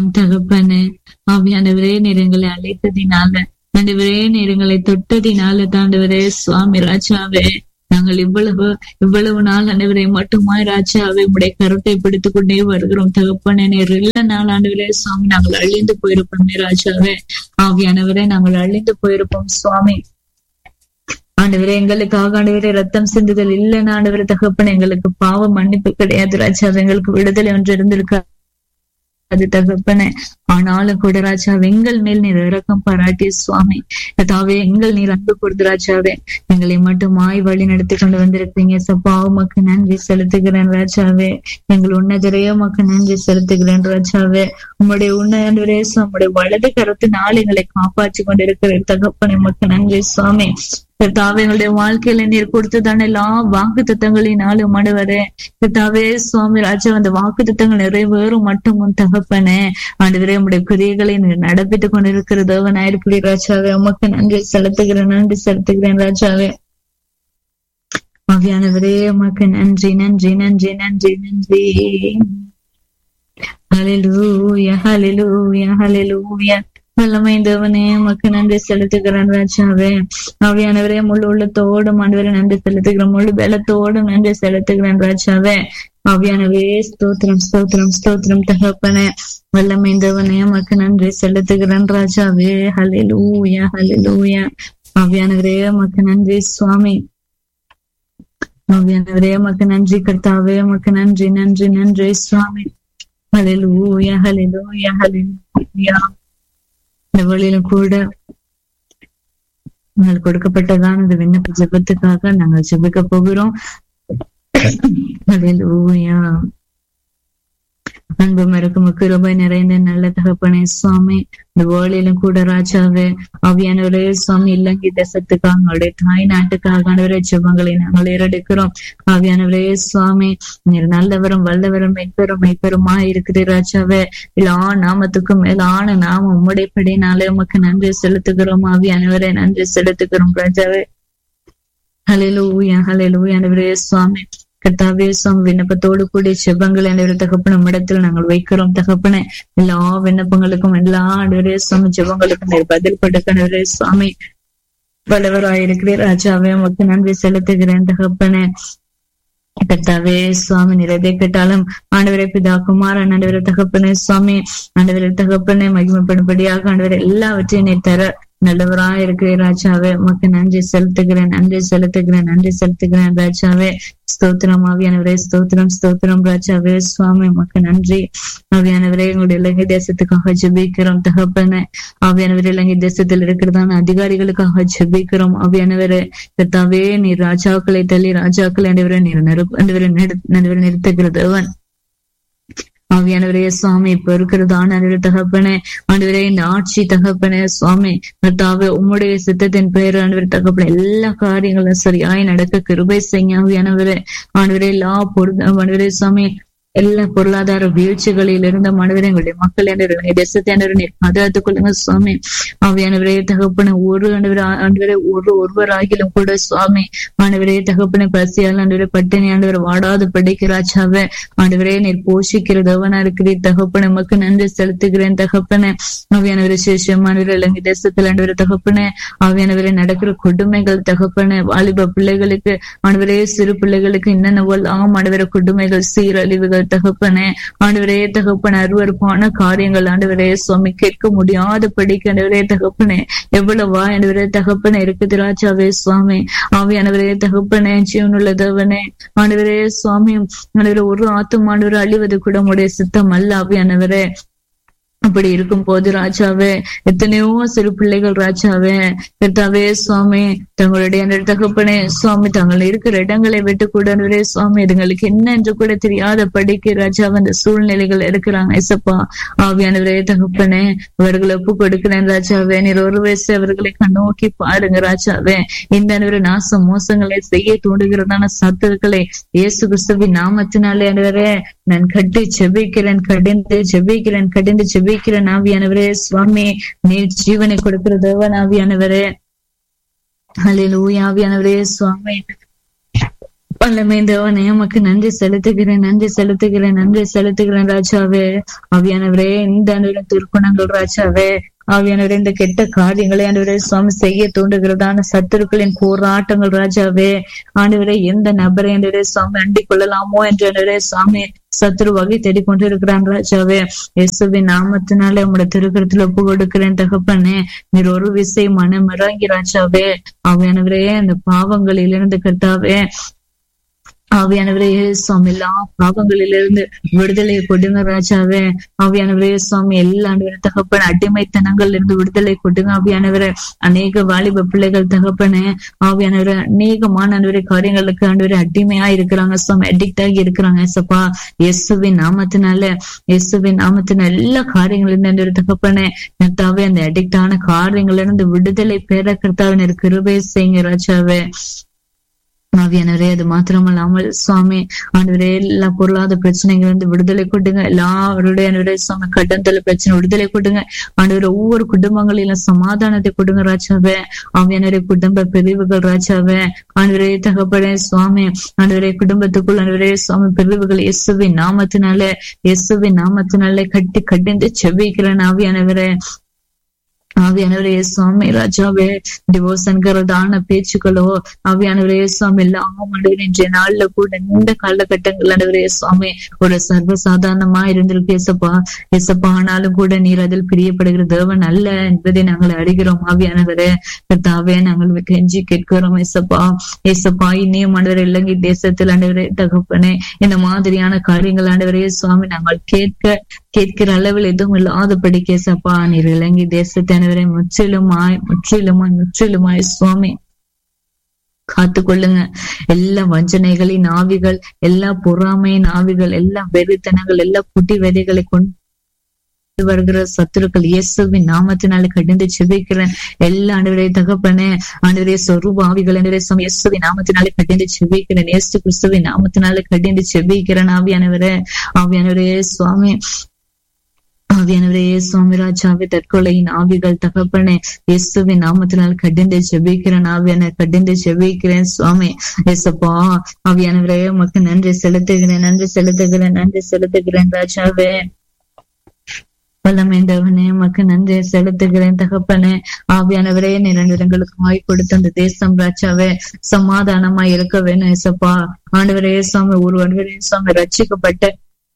செபிக்கிறோம் தகப்பனே ஆவியானவரே நேரங்களை அழைத்ததினால ஆண்டவரே நேரங்களை தொட்டதினால தாண்டவரே சுவாமி ராஜாவே நாங்கள் இவ்வளவு இவ்வளவு நாள் ஆண்டவரை மட்டுமாய் ராஜாவை உடைய கருத்தை பிடித்துக் கொண்டே வருகிறோம் தகப்பனே நேர் இல்ல நாள் ஆண்டவரே சுவாமி நாங்கள் அழிந்து போயிருப்போமே ராஜாவே ஆவியானவரே நாங்கள் அழிந்து போயிருப்போம் சுவாமி ஆண்டவரே எங்களுக்காக ஆண்டவரே ரத்தம் சிந்துதல் இல்லைன்னு ஆண்டவரே தகப்பன் எங்களுக்கு பாவ மன்னிப்பு கிடையாது ராஜா எங்களுக்கு விடுதலை ஒன்று இருந்திருக்கா அது தகப்பனே ஆனாலும் கூட ராஜா எங்கள் மேல் நீர் இறக்கம் பாராட்டி சுவாமி அதாவே எங்கள் நீர் அன்பு கொடுத்து ராஜாவே எங்களை மட்டுமாய் வழி நடத்தி கொண்டு வந்திருக்கீங்க சப்பா உமக்கு நன்றி செலுத்துகிறேன் ராஜாவே எங்கள் உன்னதரையோ உமக்கு நன்றி செலுத்துகிறேன் ராஜாவே உம்முடைய உன்னதரே உம்முடைய வலது கரத்தினால் எங்களை காப்பாற்றி கொண்டிருக்கிற தகப்பனை உமக்கு நன்றி சுவாமி கர்த்தாவே எங்களுடைய வாழ்க்கையில நீர் கொடுத்ததான எல்லா வாக்கு தத்தங்களினாலும் மடுவரே கர்த்தாவே சுவாமி ராஜா அந்த வாக்கு தத்தங்கள் நிறைவேறும் மட்டும் உன் தகப்பனே ஆண்டவரே உடைய கிரியைகளை நீர் நடப்பித்துக் கொண்டிருக்கிற தேவனாயிருக்கிறீ ராஜாவே உமக்கு நன்றி செலுத்துகிறேன் நன்றி செலுத்துகிறேன் ராஜாவே மகியானவரே உமக்கு நன்றி நன்றி நன்றி நன்றி நன்றி ஹalleluya ஹalleluya ஹalleluya வல்லமை தேவனே உமக்கு நன்றி செலுத்துகிறேன் ராஜாவே ஆவியானவரே முழு உள்ளத்தோடும் ஆண்டவரே நன்றி செலுத்துகிறேன் முழு பலத்தோடும் நன்றி செலுத்துகிறேன் ராஜாவே ஆவியானவே ஸ்தோத்திரம் ஸ்தோத்திரம் ஸ்தோத்திரம் தகப்பனே வல்லமை தேவனே உமக்கு நன்றி செலுத்துகிறேன் ராஜாவே ஹalleluya ஹalleluya ஆவியானவரே உமக்கு நன்றி சுவாமி ஆவியானவரே உமக்கு நன்றி கர்த்தாவே உமக்கு நன்றி நன்றி நன்றி சுவாமி ஹalleluya ஹalleluya ஹalleluya இந்த வழியிலும் கூட நாங்கள் கொடுக்கப்பட்டதான இந்த விண்ணப்ப ஜெபத்துக்காக நாங்கள் ஜெபிக்க போகிறோம் ஹalleluya அன்பு மறக்கும் கிருபை நிறைந்த நல்ல தகப்பனே சுவாமி இந்த வேளையிலும் கூட ராஜாவே அவியானவரே சுவாமி இலங்கை தேசத்துக்காக அவங்களுடைய தாய் நாட்டுக்காக ஆண்டவரே ஜெபங்களை நாங்கள் ஏறெடுக்கிறோம் ஆவியானவரே சுவாமி நீர் நல்லவரும் வல்லவரும் மெய்ப்பெரும் மெய்ப்பெருமா இருக்குது ராஜாவே எல்லா நாமத்துக்கும் மேலான நாம உம்முடைய படினாலே உமக்கு நன்றி செலுத்துகிறோம் ஆவியானவரே நன்றி செலுத்துகிறோம் ராஜாவே ஹalleluya ஹalleluya ஆண்டவரே சுவாமி கர்த்தாவே சுவாமி விண்ணப்பத்தோடு கூடிய செபங்கள் என்ற தகப்பன இடத்தில் நாங்கள் வைக்கிறோம் தகப்பனே எல்லா விண்ணப்பங்களுக்கும் எல்லா ஆண்டவரே சுவாமி ஜெபங்களுக்கும் நீர் பதில் கொடுக்கணவரே சுவாமி வல்லவராயிருக்கிறேன் ராஜாவே உமக்கு நன்றி செலுத்துகிறேன் தகப்பனே கர்த்தாவே சுவாமி நிறைவே கேட்டாலும் ஆண்டவரே பிதா குமாரன் ஆண்டவரே தகப்பனே சுவாமி ஆண்டவரே தகப்பனே மகிமைப்படும்படியாக ஆண்டவரே எல்லாவற்றையும் நீ தர நல்லவராய் இருக்கிறேன் ராஜாவே உமக்கு நன்றி செலுத்துகிறேன் நன்றி செலுத்துகிறேன் நன்றி செலுத்துகிறேன் ராஜாவே ஸ்தோத்திரம் ஆவியானவரே ஸ்தோத்திரம் ஸ்தோத்திரம் ராஜாவே சுவாமி உமக்கு நன்றி ஆவியானவரே எங்களுடைய இலங்கை தேசத்துக்காக ஜெபிக்கிறோம் தகப்பன ஆவியானவரே இலங்கை தேசத்தில் இருக்கிறதான அதிகாரிகளுக்காக ஜெபிக்கிறோம் ஆவியானவரே கர்த்தாவே நீ ராஜாக்களை தள்ளி ராஜாக்களை ஆண்டவரே நீர் நெருப்பு ஆண்டவரை நடுவரை நிறுத்துகிற தேவன் ஆவியானவரே சுவாமி இப்ப இருக்கிறதான ஆண்டவரே தகப்பனே ஆண்டவரே இந்த ஆட்சி தகப்பனே சுவாமி கர்த்தாவே உம்முடைய சித்தத்தின் பெயர் ஆண்டவரே தகப்பனே எல்லா காரியங்களும் சரியாய் நடக்க கிருபை செய்ய ஆவியானவரே ஆண்டவரே எல்லா பொருள் ஆண்டவரே சுவாமி எல்லா பொருளாதார வீழ்ச்சிகளில் இருந்த மனிதரை எங்களுடைய மக்கள் என்று தேசத்தை நீர் பாதுகாத்துக் கொள்ளுங்க சுவாமி ஆவியானவரே தகப்பன ஒரு ஆண்டவரே ஆண்டவரே ஒரு ஒருவராகிலும் கூட சுவாமி ஆண்டவரே தகப்பன பசியால் ஆண்டவரே பட்டினி ஆண்டவர் வாடாது படிக்கிறாச்சாவே ஆண்டவரே நீர் போஷிக்கிற தவனா இருக்கிறீர் தகப்பன நமக்கு நன்றி செலுத்துகிறேன் தகப்பன ஆவியானவரே சேஷம் ஆண்டவரே இலங்கை தேசத்தில் ஆண்டவரே தகப்பன ஆவியானவரே நடக்கிற கொடுமைகள் தகப்பன வாலிப பிள்ளைகளுக்கு ஆண்டவரே சிறு பிள்ளைகளுக்கு என்னென்னவெல்லாம் ஆண்டவரே கொடுமைகள் சீரழிவுகள் தகப்பனே ஆண்டவரே தகப்பன அருவறுப்பான காரியங்கள் ஆண்டவரே சுவாமி கேட்க முடியாத படிக்க ஆண்டவரே தகப்பனே எவ்வளவா ஆண்டவரே தகப்பனே இருக்குது ராஜாவே சுவாமி ஆவியானவரே தகப்பனே ஜீவனுள்ள தேவனே ஆண்டவரே சுவாமி ஆண்டவரே ஒரு ஆத்தும் ஆண்டவரே அழிவது கூட உடைய சித்தம் அல்ல ஆவியானவரே அப்படி இருக்கும் போது ராஜாவே எத்தனையோ சிறு பிள்ளைகள் ராஜாவே கர்த்தாவே சுவாமி தங்களுடைய அந்த தகப்பனே சுவாமி தங்கள் இருக்கிற இடங்களை விட்டு கூட சுவாமி இதுங்களுக்கு என்ன என்று கூட தெரியாத படிக்க ராஜாவே அந்த சூழ்நிலைகள் இருக்கிறாங்க ஐசப்பா ஆவியானவரே தகப்பனே அவர்களை ஒப்பு கொடுக்கிறேன் ராஜாவே நீர் ஒரு வயசு அவர்களை கண்ணோக்கி பாருங்க ராஜாவே இந்த அனைவரு நாசம் மோசங்களை செய்ய தூண்டுகிறதான சத்துருக்களை இயேசு கிறிஸ்துவின் நாமத்தினாலே அனைவரே நான் கட்டி ஜெபிக்கிறேன் கடிந்து ஜெபிக்கிறேன் கடிந்து ஜெபிக்கிறேன் ஆவியானவரே சுவாமி நீர் ஜீவனை கொடுக்கிற தேவன் ஆவியானவரே ஹalleluya ஆவியானவரே சுவாமி வல்லமை தேவனே உமக்கு நன்றி செலுத்துகிறேன் நன்றி செலுத்துகிறேன் நன்றி செலுத்துகிறேன் ராஜாவே அவியானவரே இந்த அனுடைய திருக்குணங்கள் ராஜாவே ஆவியானவரே இந்த கெட்ட காரியங்களை ஆண்டவரே சுவாமி செய்ய தூண்டுகிறதான சத்துருக்களின் போராட்டங்கள் ராஜாவே ஆண்டவரே எந்த நபரை ஆண்டவரே சுவாமி அண்டிக் கொள்ளலாமோ என்று ஆண்டவரே சுவாமி சத்துரு வகை தேடிக் கொண்டிருக்கிறான் ராஜாவே இயேசுவின் நாமத்தினாலே உங்களுடைய திருக்கரத்துல ஒப்பு கொடுக்கிறேன் தகப்பனே நீர் ஒரு விசை மனம் இறங்கி ராஜாவே ஆவியானவரே அந்த பாவங்களிலிருந்து கர்த்தாவே ஆவியானவரே சுவாமி எல்லா பாவங்களிலிருந்து விடுதலை கொடுங்க ராஜாவே ஆவியானவரே சுவாமி எல்லா ஆண்டவரே தகப்பன அடிமைத்தனங்கள்ல இருந்து விடுதலை கொடுங்க ஆவியானவரே அநேக வாலிப பிள்ளைகள் தகப்பனே ஆவியானவரே அநேகமான ஆண்டவரே காரியங்களுக்கு ஆண்டவரே அடிமையா இருக்கிறாங்க சுவாமி அடிக்ட் ஆகி இருக்கிறாங்க ஏசப்பா இயேசுவின் நாமத்தினால இயேசுவின் நாமத்தின எல்லா காரியங்களிலிருந்து ஆண்டவரே தகப்பனே கர்த்தாவே அந்த அடிக்ட் ஆன காரியங்கள்ல இருந்து விடுதலை பெற கர்த்தாவே கிருபை செய்யுங்க ராஜாவே ஆவியானவரே அது மாத்திரமல்லாமல் சுவாமி ஆண்டவரே எல்லா பொருளாதார பிரச்சனைகள் இருந்து விடுதலை கொடுங்க எல்லாருடைய ஆண்டவரே சுவாமி கடன் தொலை பிரச்சனை விடுதலை கொடுங்க ஆண்டவரே ஒவ்வொரு குடும்பங்களிலும் சமாதானத்தை கொடுங்க ராஜாவே ஆவியானவரே குடும்ப பிரிவுகள் ராஜாவே ஆண்டவரே தகப்படே சுவாமி ஆண்டவரே குடும்பத்துக்குள் ஆண்டவரே சுவாமி பிரிவுகள் இயேசுவின் நாமத்தினாலே இயேசுவின் நாமத்தினாலே கட்டி கட்டிந்து செவிக்கிறேன் ஆவியானவரே ஆவியானவரே சுவாமி ராஜாவே டிவோர்ஸ்ங்கிறதான பேச்சுக்களோ ஆவியானவரே சுவாமி எல்லாம் ஆண்டவரே இன்றைய நாள்ல கூட இந்த காலகட்டங்கள் ஆண்டவரே சுவாமி ஒரு சர்வசாதாரணமா இருந்திருக்கு ஏசப்பா ஏசப்பா ஆனாலும் கூட நீர் அதில் பிரியப்படுகிற தேவன் அல்ல என்பதை நாங்கள் அறிகிறோம் ஆவியானவரே கர்த்தாவே நாங்கள் கெஞ்சி கேட்கிறோம் ஏசப்பா ஏசப்பா இன்னையும் ஆண்டவரே இலங்கை தேசத்தில் ஆண்டவரே தகப்பனே இந்த மாதிரியான காரியங்கள் ஆண்டவரே சுவாமி நாங்கள் கேட்க கேட்கிற அளவில் எதுவும் இல்லாதபடி கேசப்பா நீர் இலங்கை தேசத்தினவரை முற்றிலுமாய் முற்றிலுமாய் முற்றிலுமாய் சுவாமி காத்து கொள்ளுங்க எல்லா வஞ்சனைகளின் ஆவிகள் எல்லா பொறாமையின் ஆவிகள் எல்லா வெறித்தனங்கள் எல்லா குட்டி விதைகளை கொண்டு வருகிற சத்துருக்கள் இயேசுவின் நாமத்தினால கடிந்து செபிக்கிறேன் எல்லா ஆண்டவரே தகப்பனே ஆண்டவரே சொரூப ஆவிகள் ஆண்டவரே சுவாமி இயேசுவின் நாமத்தினால கடிந்து செபிக்கிறேன் இயேசு கிறிஸ்துவின் நாமத்தினால கடிந்து செபிக்கிறேன் ஆவியானவரே ஆவியானவரே சுவாமி ஆவியானவரே சுவாமிராஜாவே தற்கொலையின் ஆவிகள் தகப்பனே இயேசுவின் நாமத்தினால் கடிந்து செபிக்கிறேன் ஆவியான கடிந்து செபிக்கிறேன் சுவாமி ஏசப்பா ஆவியானவரே உமக்கு நன்றி செலுத்துகிறேன் நன்றி செலுத்துகிறேன் நன்றி செலுத்துகிறேன் ராஜாவே வல்லமைந்தவனே உமக்கு நன்றி செலுத்துகிறேன் தகப்பனே ஆவியானவரே நிரந்தரங்களுக்கு வாய் கொடுத்த அந்த தேசம் ராஜாவே சமாதானமா இருக்க வேணும் ஏசப்பா ஆண்டவரே சுவாமி ஒரு ஆண்டவரே சுவாமி ரட்சிக்கப்பட்ட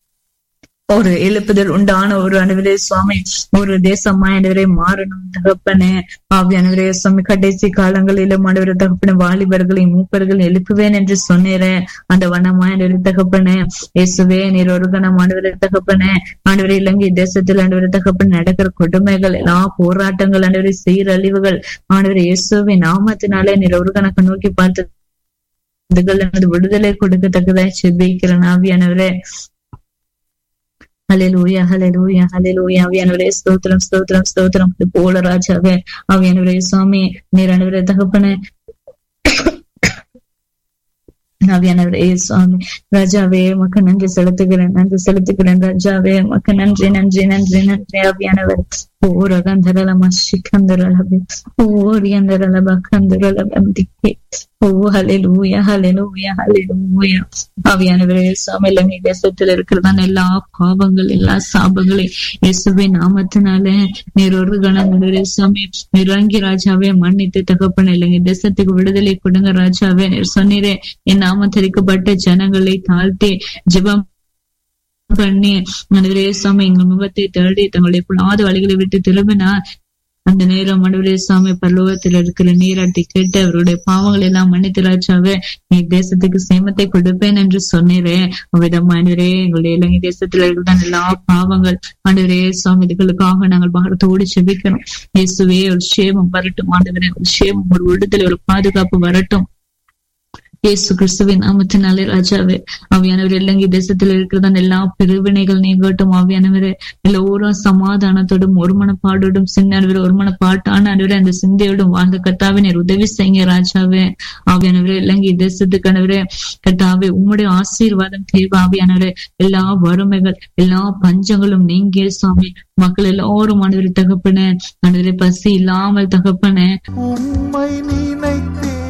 ஒரு எழுப்புதல் உண்டான ஒரு அணுவரே சுவாமி ஒரு தேசமா ஆண்டவரே மாறணும் தகப்பனே ஆவியானவரே சுவாமி கடைசி காலங்களிலும் ஆண்டவரே தகப்பன வாலிபர்களை மூப்பர்கள் எழுப்புவேன் என்று சொன்னேன் அந்த வனமா ஆண்டவரே தகப்பனே இயேசுவே நீர் ஒரு கணம் ஆண்டவரே தகப்பனே ஆண்டவரே இலங்கை தேசத்தில் ஆண்டவரே தகப்பன் நடக்கிற கொடுமைகள் எல்லா போராட்டங்கள் ஆண்டவரே சீரழிவுகள் ஆண்டவரே இயேசுவை நாமத்தினாலே நீர் ஒரு கணக்கு நோக்கி பார்த்து விடுதலை கொடுக்கத்தக்கதாய் செபிக்கிறேன் ஆவியானவரே ஹalleluya ஹalleluya ஹalleluya அவியானவரே ஸ்தோத்திரம் ஸ்தோத்திரம் ஸ்தோத்திரம் போல ராஜாவே அவியானவரே சுவாமி நீர் அனைவரே தகப்பனே அவியானவரே சுவாமி ராஜாவே மக்க நன்றி செலுத்துகிறேன் நன்றி செலுத்துகிறேன் ராஜாவே மக்க நன்றி நன்றி நன்றி நன்றி அவியானவர் ஓர் அகந்தரலம சிக்கந்தரலபி ஓர் எந்தரலப கந்தரலபந்திக்கே ஓ ஹalleluya ஹalleluya ஹalleluya ஆவியானவரே சுவாமி இலங்கை தேசத்தில் இருக்கிறதான எல்லா பாவங்கள் எல்லா சாபங்களை இயேசுவின் நாமத்தினாலே நீர் ஒரு கணம் சுவாமி இறங்கி ராஜாவே மன்னித்து தகப்பன இலங்கை தேசத்துக்கு விடுதலை கொடுங்க ராஜாவே நீர் சொன்னீரே என் நாமத்தரிக்கப்பட்ட ஜனங்களை தாழ்த்தி ஜெபம் பண்ணி மனிதரே சுவாமி எங்கள் முகத்தை தேடி தங்களுடைய புலாத வழிகளை விட்டு திரும்பினார் அந்த நேரம் மனுவரே சுவாமி பல்லோகத்தில் இருக்கிற நீராட்டி கேட்டு அவருடைய பாவங்கள் எல்லாம் மன்னித்து ராஜாவே நீ தேசத்துக்கு சேமத்தை கொடுப்பேன் என்று சொன்னீரே அவ்விதம் மனிதரே எங்களுடைய இலங்கை தேசத்தில் இருக்கிற எல்லா பாவங்கள் ஆண்டவரே சுவாமி இதுகளுக்காக நாங்கள் பாரத்தோடு செபிக்கிறோம் இயேசுவே ஒரு சேமம் வரட்டும் ஆண்டவரே ஒரு சேமம் ஒரு விடுதலை ஒரு பாதுகாப்பு வரட்டும் இயேசு கிறிஸ்துவின் நாமத்தினாலே ராஜாவே ஆவியானவர் இலங்கை தேசத்தில் இருக்கிறதான எல்லா பிரிவினைகள் நீங்கட்டும் ஆவியானவர் எல்லோரும் சமாதானத்தோடும் ஒரு மனப்பாடோடும் சின்னவர் ஒரு மனப்பாட்டான அனுவரே அந்த சிந்தையோடும் வாழ்ந்த கத்தாவினர் உதவி செய்யுங்க ராஜாவே ஆவியானவரே இலங்கை தேசத்துக்கு அனுவரே கத்தாவே உம்முடைய ஆசீர்வாதம் தேவை ஆவியானவரே எல்லா வறுமைகள் எல்லா பஞ்சங்களும் நீங்கிய சுவாமி மக்கள் எல்லோரும் அனுவரை தகப்பன அனுவரை பசி இல்லாமல் தகப்பன உம்மை நினைத்தே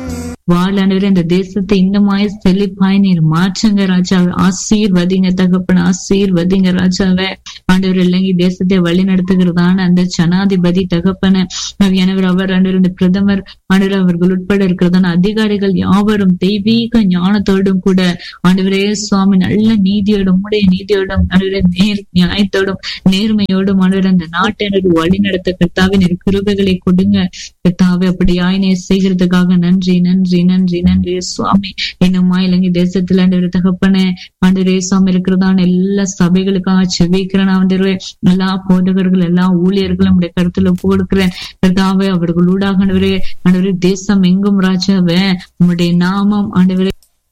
வாழ ஆண்டவரே இந்த தேசத்தை இன்னுமாய் செழிப்பாய் நீர் மாற்றுங்க ராஜாவே ஆசீர்வதிங்க தகப்பன ஆசீர்வதிங்க ராஜாவே ஆண்டவர் இலங்கை தேசத்தை வழி நடத்துகிறதான அந்த ஜனாதிபதி தகப்பன ஆவியானவர் அவர் ஆண்டவர் இந்த பிரதமர் ஆண்டவர் அவர்கள் உட்பட இருக்கிறதான அதிகாரிகள் யாவரும் தெய்வீக ஞானத்தோடும் கூட ஆண்டவரே சுவாமி நல்ல நீதியோடும் உடைய நீதியோடும் ஆண்டவரே நேர் நியாயத்தோடும் நேர்மையோடும் ஆண்டவர் அந்த நாட்டை ஆண்டவர் வழி நடத்த கர்த்தாவின் கிருபைகளை கொடுங்க கர்த்தாவே அப்படி ஆயினை செய்கிறதுக்காக நன்றி நன்றி நன்றி நன்றி சுவாமி இன்னுமா இலங்கை தேசத்துல ஆண்டவர் தகப்பனே ஆண்டவரே சுவாமி இருக்கிறதான எல்லா சபைகளுக்காக செவிக்கிறேன் ஆண்டவரே எல்லா போதகர்கள் எல்லா ஊழியர்களும் உடைய கருத்துல ஒப்பு கொடுக்கிறேன் கர்த்தாவே அவர்கள் ஊடாக ஆண்டவரே ஆண்டவரே தேசம் எங்கும் ராஜாவே உம்முடைய நாமம் ஆண்டவரே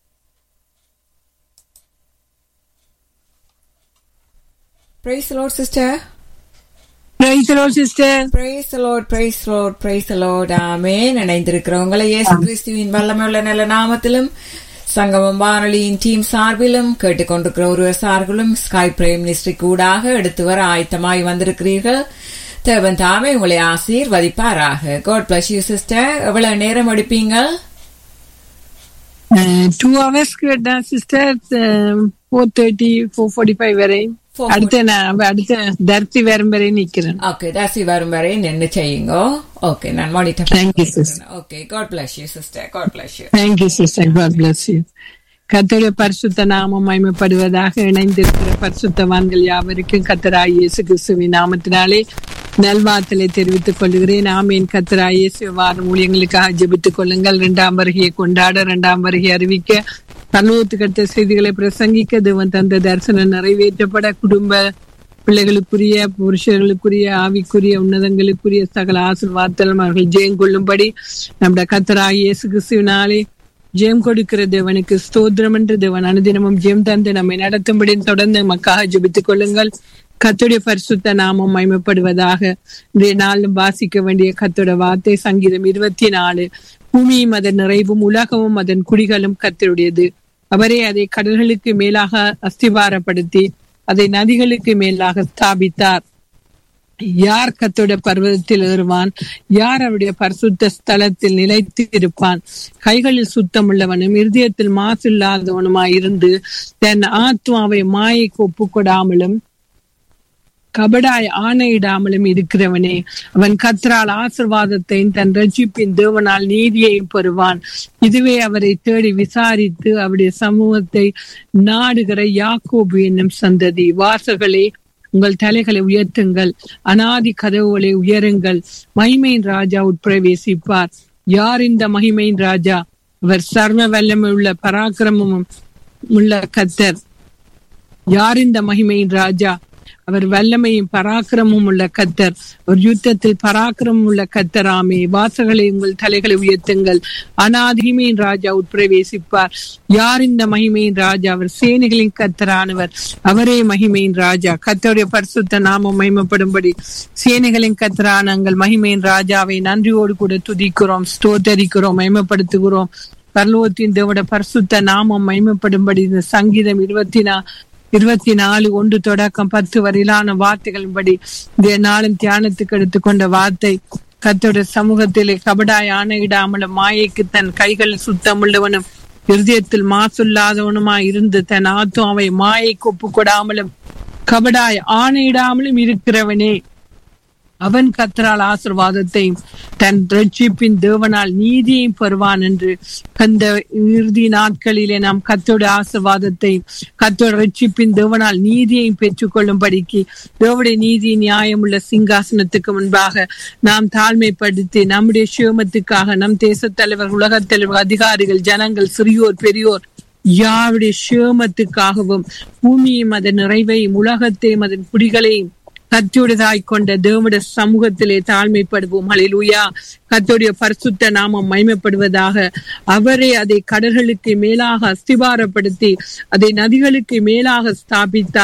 Praise the Lord, sister. Praise the Lord, sister. Praise the Lord, praise the Lord, praise the Lord. ஆமென். இணைந்திருக்கிறவங்களை இயேசு கிறிஸ்துவின் வல்லமையுள்ள நல்ல நாமத்திலும் சங்கமம் வானொலியின் டீம் சார்பிலும் கேட்டுக்கொண்டிருக்கிற ஒருவர் சார்பிலும் ஸ்கை பிரேம் மினிஸ்ட்ரி கூடாக எடுத்து வர ஆயத்தமாய் வந்திருக்கிறீர்கள் தேவன் தாமே உங்களை ஆசீர்வதிப்பாராக காட் பிளஸ் யூ சிஸ்டர் எவ்வளவு நேரம் எடுப்பீங்கள் Uh, two hours கேட்டேன் sister four thirty four forty five வரை 4:45 அடுத்த நான் அடுத்த தர்த்தி வரும் வரை நிக்கிறேன் ஓகே தாசி வரும் வரை நின்று செய்யுங்க ஓகே நான் monitor Thank you, sister. Okay God bless you sister God bless you thank you sister God bless you கத்தருடைய பரிசுத்த நாமம் மகிமைப்படுவதாக இணைந்திருக்கிற பரிசுத்தவான்கள் யாவருக்கும் கத்தராய் இயேசு கிறிஸ்துவின் நாமத்தினாலே நல்வாழ்த்தலை தெரிவித்துக் கொள்கிறேன் ஆமீன் கத்தராய் இயேசு வாரம் ஊழியங்களுக்காக ஜெபித்துக் கொள்ளுங்கள் இரண்டாம் வருகையை கொண்டாட இரண்டாம் வருகை அறிவிக்க பரலோகத்துக்கு அடுத்த செய்திகளை பிரசங்கிக்க தேவன் தந்த தரிசனம் நிறைவேற்றப்பட குடும்ப பிள்ளைகளுக்குரிய புருஷர்களுக்குரிய ஆவிக்குரிய உன்னதங்களுக்குரிய சகல ஆசீர்வாதத்திலும் அவர்கள் ஜெயம் கொள்ளும்படி நம்முடைய கத்தராய் இயேசு கிறிஸ்துவினாலே ஜெயம் கொடுக்கிற தேவனுக்கு ஸ்தோத்திரம் என்று தேவன் அனுதினமும் ஜெயம் தந்து நம்மை நடத்தும்படி தொடர்ந்து மக்காக ஜெபித்துக் கொள்ளுங்கள் கத்துடைய பரிசுத்த நாமம் மயமப்படுவதாக இன்றைய நாளும் வாசிக்க வேண்டிய கத்தோட வார்த்தை சங்கீதம் இருபத்தி நாலு பூமியும் அதன் நிறைவும் உலகமும் அதன் குடிகளும் கத்தருடையது அவரே அதை கடல்களுக்கு மேலாக அஸ்திபாரப்படுத்தி அதை நதிகளுக்கு மேலாக ஸ்தாபித்தார் யார் கத்தோட பர்வதத்தில் ஏறுவான் யார் அவருடைய பரிசுத்த ஸ்தலத்தில் நிலைத்து இருப்பான் கைகளில் சுத்தமுள்ளவனும் இருதயத்தில் மாசு இல்லாதவனுமாய் இருந்து தன் ஆத்மாவை மாயைக்கு ஒப்புக்கொடாமலும் கபடாய் ஆணையிடாமலும் இருக்கிறவனே அவன் கத்தரால் ஆசிர்வாதத்தையும் தன் ரட்சிப்பின் தேவனால் நீதியையும் பெறுவான் இதுவே அவரை தேடி விசாரித்து அவருடைய சமூகத்தை நாடுகிற யாக்கோபு என்னும் சந்ததி வாசகளே உங்கள் தலைகளை உயர்த்துங்கள் அனாதி கதவுகளை உயருங்கள் மகிமையின் ராஜா உட்பிரவேசிப்பார் யார் இந்த மகிமையின் ராஜா அவர் சர்வ வல்லமை உள்ள பராக்கிரமமும் உள்ள கத்தர் யார் இந்த மகிமையின் ராஜா அவர் வல்லமையும் பராக்கிரமும் உள்ள கத்தர் ஒரு யுத்தத்தில் பராக்கிரமம் உள்ள கத்தராமே வாசகளை உங்கள் தலைகளை உயர்த்துங்கள் அனாதிமையின் ராஜா உட்பிரவேசிப்பார் யார் இந்த மகிமையின் ராஜா அவர் சேனைகளின் கத்தரானவர் அவரே மகிமையின் ராஜா கத்தருடைய பரிசுத்த நாமம் மகிமைப்படும்படி சேனைகளின் கத்தரான எங்கள் மகிமையின் ராஜாவை நன்றியோடு கூட துதிக்கிறோம் ஸ்தோத்தரிக்கிறோம் மகிமைப்படுத்துகிறோம் பரலோகத்தின் தேவோட பரிசுத்த நாமம் மகிமைப்படும்படி இந்த சங்கீதம் இருபத்தி நா இருபத்தி நாலு ஒன்று தொடக்கம் பத்து வரையிலான வார்த்தைகளின்படி இந்த நாளும் தியானத்துக்கு எடுத்துக்கொண்ட வார்த்தை கத்தோட சமூகத்திலே கபடாய் ஆணையிடாமலும் மாயைக்கு தன் கைகள் சுத்தமுள்ளவனும் இருதயத்தில் மாசுல்லாதவனுமாய் இருந்து தன் ஆத்துமாவை மாயைக்கு ஒப்பு கொடாமலும் கபடாய் ஆணையிடாமலும் இருக்கிறவனே அவன் கத்தரால் ஆசிர்வாதத்தையும் தன் ரட்சிப்பின் தேவனால் நீதியையும் பெறுவான் என்று அந்த இறுதி நாட்களிலே நாம் கத்தோட ஆசிர்வாதத்தையும் கத்தோட ரட்சிப்பின் தேவனால் நீதியையும் பெற்றுக்கொள்ளும்படிக்கு தேவடைய நீதி நியாயம் உள்ள சிங்காசனத்துக்கு முன்பாக நாம் தாழ்மைப்படுத்தி நம்முடைய சிவமத்துக்காக நம் தேச தலைவர் உலகத் தலைவர் அதிகாரிகள் ஜனங்கள் சிறியோர் பெரியோர் யாருடைய சிவமத்துக்காகவும் பூமியையும் அதன் நிறைவையும் உலகத்தையும் அதன் குடிகளையும் கத்தோடதாய் கொண்ட தேவனுடைய சமூகத்திலே தாழ்மைப்படுவோம் ஹalleluya கத்தோடைய பரிசுத்த நாமம் மைமைப்படுவதாக அவரே அதை கடல்களுக்கு மேலாக அஸ்திபாரப்படுத்தி அதை நதிகளுக்கு மேலாக ஸ்தாபித்தார்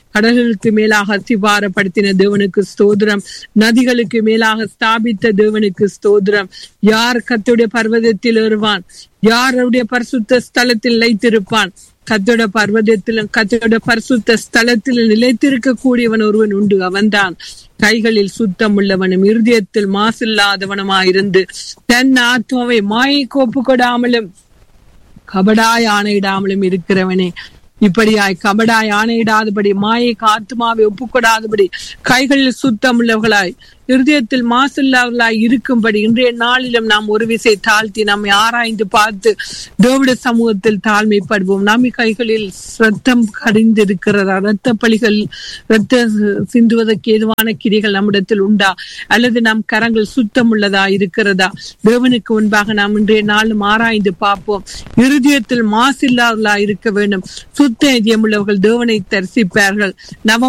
கடல்களுக்கு மேலாக அசிபாரப்படுத்தின தேவனுக்கு ஸ்தோத்திரம் நதிகளுக்கு மேலாக ஸ்தாபித்த தேவனுக்கு ஸ்தோத்திரம் யார் கத்துடைய பர்வதத்தில் வருவான் யார் அவருடைய பரிசுத்த ஸ்தலத்தில் நிலைத்திருப்பான் கத்தோட பர்வதத்திலும் கத்தோட பரிசுத்த ஸ்தலத்தில் நிலைத்திருக்க கூடியவன் ஒருவன் உண்டு அவன்தான் கைகளில் சுத்தம் உள்ளவனும் இருதயத்தில் மாசில்லாதவனுமாயிருந்து தன் ஆத்மாவை மாயை கோப்பு கொடாமலும் கபடாய் ஆணையிடாமலும் இருக்கிறவனே இப்படியாய் கபடாய் ஆணையிடாதபடி மாயை ஆத்மாவை ஒப்புக்கொடாதபடி கைகளில் சுத்தம் உள்ளவர்களாய் இருதயத்தில் மாசில்லாதவர்களாய் இருக்கும்படி இன்றைய நாளிலும் நாம் ஒரு விசை தாழ்த்தி நம்மை ஆராய்ந்து பார்த்து தேவட சமூகத்தில் தாழ்மைப்படுவோம் நம்ம கைகளில் ரத்தம் கடிந்திருக்கிறதா ரத்த பலிகள் ரத்த சிந்துவதற்கு ஏதுவான கிரிகள் நம்மிடத்தில் உண்டா அல்லது நம் கரங்கள் சுத்தம் உள்ளதா இருக்கிறதா தேவனுக்கு முன்பாக நாம் இன்றைய நாளும் ஆராய்ந்து பார்ப்போம் இருதயத்தில் மாசில்லாதவர்களா இருக்க வேண்டும் சுத்த இதயம் உள்ளவர்கள் தேவனை தரிசிப்பார்கள் நவ